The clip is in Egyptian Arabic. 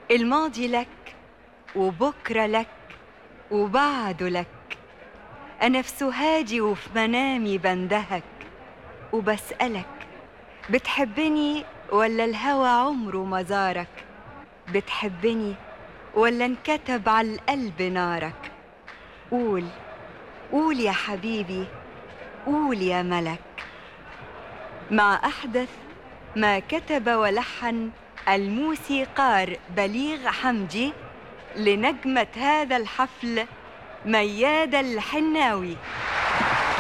الماضي لك وبكرة لك وبعده لك أنا في سهادي وفي منامي بندهك وبسألك بتحبني ولا الهوى عمره ما زارك بتحبني ولا انكتب على القلب نارك قول قول يا حبيبي قول يا ملك مع أحدث ما كتب ولحن الموسيقار بليغ حمدي لنجمة هذا الحفل ميادة الحناوي